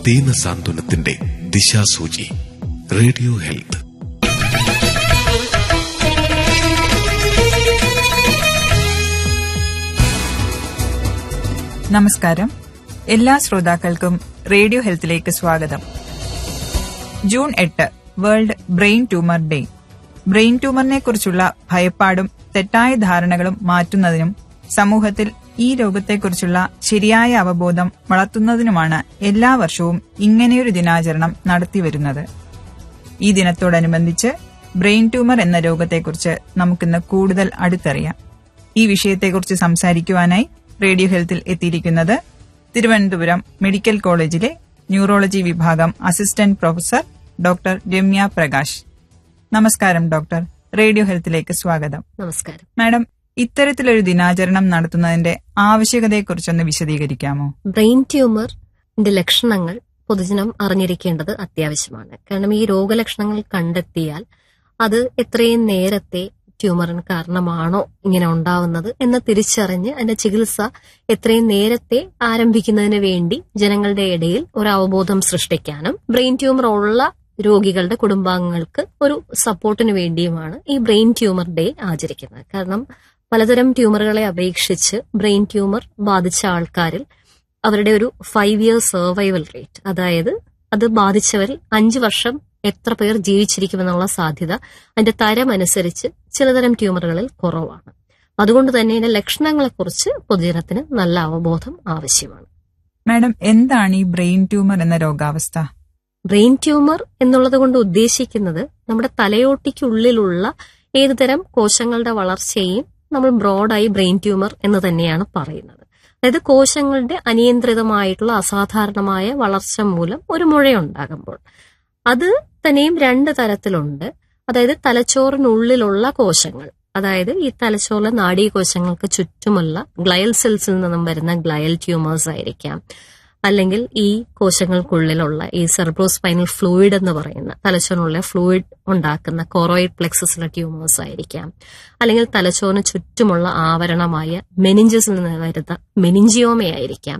ദീനസാന്ത്വനത്തിന്റെ ദിശാസൂചി radio health നമസ്കാരം എല്ലാ ശ്രോതാക്കൾക്കും റേഡിയോ ഹെൽത്തിലേക്ക് സ്വാഗതം ജൂൺ എട്ട് World Brain Tumour Day brain ട്യൂമറിനെ കുറിച്ചുള്ള ഭയപ്പാടും തെറ്റായ ധാരണകളും മാറ്റുന്നതിനും സമൂഹത്തിൽ ഈ രോഗത്തെക്കുറിച്ചുള്ള ശരിയായ അവബോധം വളർത്തുന്നതിനുമാണ് എല്ലാ വർഷവും ഇങ്ങനെയൊരു ദിനാചരണം നടത്തിവരുന്നത് ഈ ദിനത്തോടനുബന്ധിച്ച് ബ്രെയിൻ ട്യൂമർ എന്ന രോഗത്തെക്കുറിച്ച് നമുക്കിന്ന് കൂടുതൽ അടുത്തറിയാം ഈ വിഷയത്തെക്കുറിച്ച് സംസാരിക്കുവാനായി റേഡിയോ ഹെൽത്തിൽ എത്തിയിരിക്കുന്നത് തിരുവനന്തപുരം മെഡിക്കൽ കോളേജിലെ ന്യൂറോളജി വിഭാഗം assistant professor doctor Ramya Prakash നമസ്കാരം ഡോക്ടർ റേഡിയോ ഹെൽത്തിലേക്ക് സ്വാഗതം നമസ്കാരം മാഡം ഇത്തരത്തിലൊരു ദിനാചരണം നടത്തുന്നതിന്റെ ആവശ്യകതയെക്കുറിച്ചൊന്ന് വിശദീകരിക്കാമോ ബ്രെയിൻ ട്യൂമറിന്റെ ലക്ഷണങ്ങൾ പൊതുജനം അറിഞ്ഞിരിക്കേണ്ടത് അത്യാവശ്യമാണ് കാരണം ഈ രോഗലക്ഷണങ്ങൾ കണ്ടെത്തിയാൽ അത് എത്രയും നേരത്തെ ട്യൂമറിന് കാരണമാണോ ഇങ്ങനെ ഉണ്ടാവുന്നത് എന്ന് തിരിച്ചറിഞ്ഞ് അതിന്റെ ചികിത്സ എത്രയും നേരത്തെ ആരംഭിക്കുന്നതിന് വേണ്ടി ജനങ്ങളുടെ ഇടയിൽ ഒരു അവബോധം സൃഷ്ടിക്കാനും ബ്രെയിൻ ട്യൂമർ ഉള്ള രോഗികളുടെ കുടുംബാംഗങ്ങൾക്ക് ഒരു സപ്പോർട്ടിന് വേണ്ടിയുമാണ് ഈ ബ്രെയിൻ ട്യൂമർ ഡേ ആചരിക്കുന്നത് കാരണം പലതരം ട്യൂമറുകളെ അപേക്ഷിച്ച് ബ്രെയിൻ ട്യൂമർ ബാധിച്ച ആൾക്കാരിൽ അവരുടെ ഒരു ഫൈവ് ഇയർ സർവൈവൽ റേറ്റ് അതായത് അത് ബാധിച്ചവരിൽ അഞ്ചു വർഷം എത്ര പേർ ജീവിച്ചിരിക്കുമെന്നുള്ള സാധ്യത അതിന്റെ തരം അനുസരിച്ച് ചിലതരം ട്യൂമറുകളിൽ കുറവാണ് അതുകൊണ്ട് തന്നെ ഇതിന്റെ ലക്ഷണങ്ങളെക്കുറിച്ച് പൊതുജനത്തിന് നല്ല അവബോധം ആവശ്യമാണ് മാഡം എന്താണ് ഈ ബ്രെയിൻ ട്യൂമർ എന്ന രോഗാവസ്ഥ ബ്രെയിൻ ട്യൂമർ എന്നുള്ളത് കൊണ്ട് ഉദ്ദേശിക്കുന്നത് നമ്മുടെ തലയോട്ടിക്കുള്ളിലുള്ള ഏതുതരം കോശങ്ങളുടെ വളർച്ചയും നമ്മൾ ബ്രോഡായി ബ്രെയിൻ ട്യൂമർ എന്ന് തന്നെയാണ് പറയുന്നത് അതായത് കോശങ്ങളുടെ അനിയന്ത്രിതമായിട്ടുള്ള അസാധാരണമായ വളർച്ച മൂലം ഒരു മുഴയുണ്ടാകുമ്പോൾ അത് തന്നെയും രണ്ട് തരത്തിലുണ്ട് അതായത് തലച്ചോറിനുള്ളിലുള്ള കോശങ്ങൾ അതായത് ഈ തലച്ചോറിലെ നാഡീകോശങ്ങൾക്ക് ചുറ്റുമുള്ള ഗ്ലയൽ സെൽസിൽ നിന്നും വരുന്ന ഗ്ലയൽ ട്യൂമേഴ്സ് ആയിരിക്കാം അല്ലെങ്കിൽ ഈ കോശങ്ങൾക്കുള്ളിലുള്ള ഈ സെർബ്രോസ്പൈനൽ ഫ്ലൂയിഡ് എന്ന് പറയുന്ന തലച്ചോറിനുള്ള ഫ്ലൂയിഡ് ഉണ്ടാക്കുന്ന കോറോയിഡ് പ്ലെക്സസിലെ ട്യൂമേഴ്സ് ആയിരിക്കാം അല്ലെങ്കിൽ തലച്ചോറിന് ചുറ്റുമുള്ള ആവരണമായ മെനിഞ്ചസിൽ നിന്ന് വരുന്ന മെനിഞ്ചിയോമയായിരിക്കാം